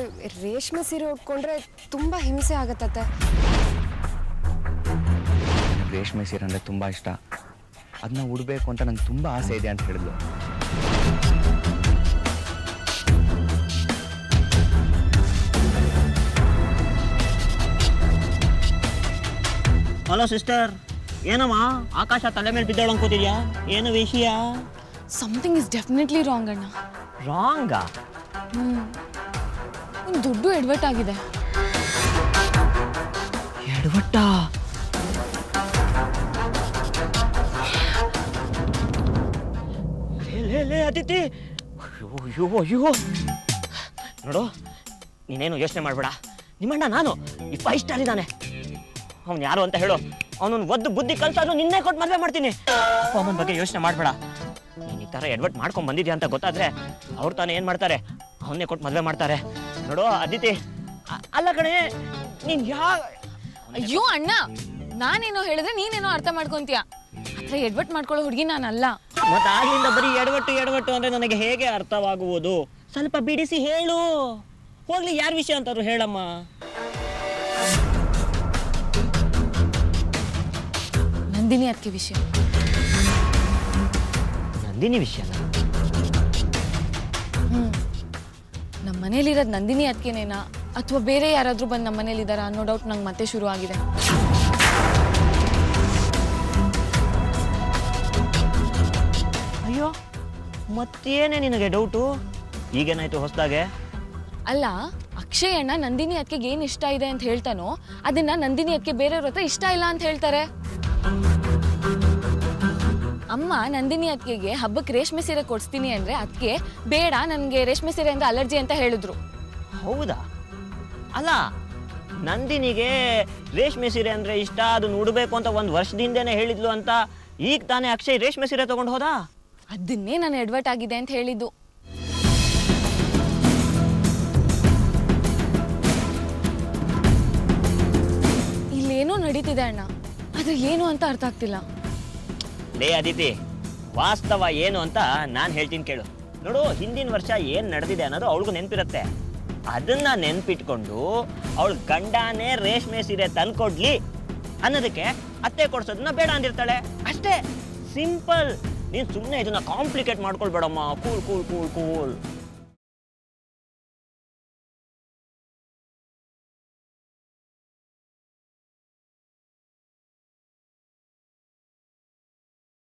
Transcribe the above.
ರೇಷ್ಮೆ ಸೀರೆ ಉಟ್ಕೊಂಡ್ರೆ ತುಂಬ ಹಿಂಸೆ ಆಗತ್ತತ್ತೆ ನನಗೆ ರೇಷ್ಮೆ ಸೀರೆ ಅಂದರೆ ತುಂಬ ಇಷ್ಟ ಅದನ್ನ ಉಡಬೇಕು ಅಂತ ನಂಗೆ ತುಂಬ ಆಸೆ ಇದೆ ಅಂತ ಹೇಳಿದ್ಲು ಹಲೋ ಸಿಸ್ಟರ್ ಏನಮ್ಮ ಆಕಾಶ ತಲೆ ಮೇಲೆ ಬಿದ್ದೋಳು ಅನ್ಕೋತಿದ್ಯಾ ಏನು ವಿಷಯ ಸಮಥಿಂಗ್ ಇಸ್ ಡೆಫಿನೆಟ್ಲಿ ರಾಂಗ್ ಅಣ್ಣ ರಾಂಗಾ ಒಂದು ದೊಡ್ಡ ಎಡ್ವರ್ಟ್ ಆಗಿದೆ ಎಡವಟ್ಟ ಲೇ ಲೇ ಅದಿತಿ ಅಯ್ಯೋ ಅಯ್ಯೋ ಅಯ್ಯೋ ನೋಡು ನೀನೇನು ಯೋಚನೆ ಮಾಡಬೇಡ ನಿಮ್ಮಣ್ಣ ನಾನು ಈ ಫೈವ್ ಸ್ಟಾರ್ ಇದ್ದಾನೆ ಅವ್ನು ಯಾರು ಅಂತ ಹೇಳು ಅವನನ್ನು ಒದ್ದು ಬುದ್ಧಿ ಕಲ್ಸಾದ್ರು ನಿನ್ನೆ ಕೊಟ್ಟು ಮದುವೆ ಮಾಡ್ತೀನಿ ಅಪ್ಪ ಅಮ್ಮನ ಬಗ್ಗೆ ಯೋಚನೆ ಮಾಡಬೇಡ ನೀನು ಈ ಥರ ಎಡ್ವರ್ಟ್ ಮಾಡ್ಕೊಂಡು ಬಂದಿದ್ಯಾ ಅಂತ ಗೊತ್ತಾದ್ರೆ ಅವ್ರು ತಾನೇ ಏನು ಮಾಡ್ತಾರೆ ಅವನ್ನೇ ಕೊಟ್ಟು ಮದುವೆ ಮಾಡ್ತಾರೆ ನೋಡು ಅದಿತಿ ಅ- ಅಲ್ಲ ಕಣೆ ನೀನು ಯಾ ಅಯ್ಯೋ ಅಣ್ಣ ನಾನೇನೋ ಹೇಳಿದ್ರೆ ನೀನೇನೋ ಅರ್ಥ ಮಾಡ್ಕೊಂತೀಯ ಹತ್ರ ಎಡ್ವರ್ಟ್ ಮಾಡ್ಕೊಳ್ಳೋ ಹುಡುಗಿ ನಾನಲ್ಲ ಮತ್ತೆ ಆಗ್ಲಿಂದ ಬರೀ ಎಡವಟ್ಟು ಎಡವಟ್ಟು ಅಂದ್ರೆ ನನಗೆ ಹೇಗೆ ಅರ್ಥವಾಗುವುದು ಸ್ವಲ್ಪ ಬಿಡಿಸಿ ಹೇಳು ಹೋಗ್ಲಿ ಯಾರ ವಿಷಯ ಅಂತಾರು ಹೇಳಮ್ಮ ನಂದಿನಿ ಅದಕ್ಕೆ ವಿಷಯ ನಂದಿನಿ ವಿಷಯನ ನಮ್ಮ ಮನೇಲಿರೋದು ನಂದಿನಿ ಅದಕ್ಕೇನೇನಾ ಅಥವಾ ಬೇರೆ ಯಾರಾದರೂ ಬಂದು ನಮ್ಮ ಮನೇಲಿದ್ದಾರಾ ಅನ್ನೋ ಡೌಟ್ ನಂಗೆ ಮತ್ತೆ ಶುರು ಆಗಿದೆ ಅಯ್ಯೋ ಮತ್ತೇನೇ ನಿನಗೆ ಡೌಟು ಈಗೇನಾಯ್ತು ಹೊಸದಾಗೆ ಅಲ್ಲ ಅಕ್ಷಯ್ ಅಣ್ಣ ನಂದಿನಿ ಅದಕ್ಕೆ ಏನು ಇಷ್ಟ ಇದೆ ಅಂತ ಹೇಳ್ತಾನೋ ಅದನ್ನ ನಂದಿನಿ ಅದಕ್ಕೆ ಬೇರೆಯವ್ರ ಹತ್ರ ಇಷ್ಟ ಇಲ್ಲ ಅಂತ ಹೇಳ್ತಾರೆ ಅಮ್ಮ ನಂದಿನಿ ಅತ್ತಿಗೆಗೆ ಹಬ್ಬಕ್ಕೆ ರೇಷ್ಮೆ ಸೀರೆ ಕೊಡಿಸ್ತೀನಿ ಅಂದ್ರೆ ಅದಕ್ಕೆ ಬೇಡ ನನಗೆ ರೇಷ್ಮೆ ಸೀರೆ ಅಂದ್ರೆ ಅಲರ್ಜಿ ಅಂತ ಹೇಳಿದ್ರು ಹೌದಾ ಅಲ್ಲ ನಂದಿನಿಗೆ ರೇಷ್ಮೆ ಸೀರೆ ಅಂದ್ರೆ ಇಷ್ಟ ಅದನ್ನ ಉಡಬೇಕು ಅಂತ ಒಂದು ವರ್ಷದಿಂದನೇ ಹೇಳಿದ್ಲು ಅಂತ ಈಗ ತಾನೇ ಅಕ್ಷಯ್ ರೇಷ್ಮೆ ಸೀರೆ ತಗೊಂಡು ಹೋದಾ ಅದನ್ನೇ ನಾನು ಎಡ್ವರ್ಟ್ ಆಗಿದೆ ಅಂತ ಹೇಳಿದ್ದು ಇಲ್ಲೇನೋ ನಡೀತಿದೆ ಅಣ್ಣ ಆದ್ರೆ ಏನು ಅಂತ ಅರ್ಥ ಆಗ್ತಿಲ್ಲ ಲೇ ಅದಿತಿ ವಾಸ್ತವ ಏನು ಅಂತ ನಾನು ಹೇಳ್ತೀನಿ ಕೇಳು ನೋಡು ಹಿಂದಿನ ವರ್ಷ ಏನು ನಡೆದಿದೆ ಅನ್ನೋದು ಅವಳಿಗೂ ನೆನಪಿರುತ್ತೆ ಅದನ್ನ ನೆನ್ಪಿಟ್ಕೊಂಡು ಅವಳು ಗಂಡನೇ ರೇಷ್ಮೆ ಸೀರೆ ತಂದ್ಕೊಡ್ಲಿ ಅನ್ನೋದಕ್ಕೆ ಅತ್ತೆ ಕೊಡ್ಸೋದನ್ನ ಬೇಡ ಅಂದಿರ್ತಾಳೆ ಅಷ್ಟೇ ಸಿಂಪಲ್ ನೀನು ಸುಮ್ಮನೆ ಇದನ್ನ ಕಾಂಪ್ಲಿಕೇಟ್ ಮಾಡ್ಕೊಳ್ಬೇಡಮ್ಮ ಕೂಲ್ ಕೂಲ್ ಕೂಲ್ ಕೂಲ್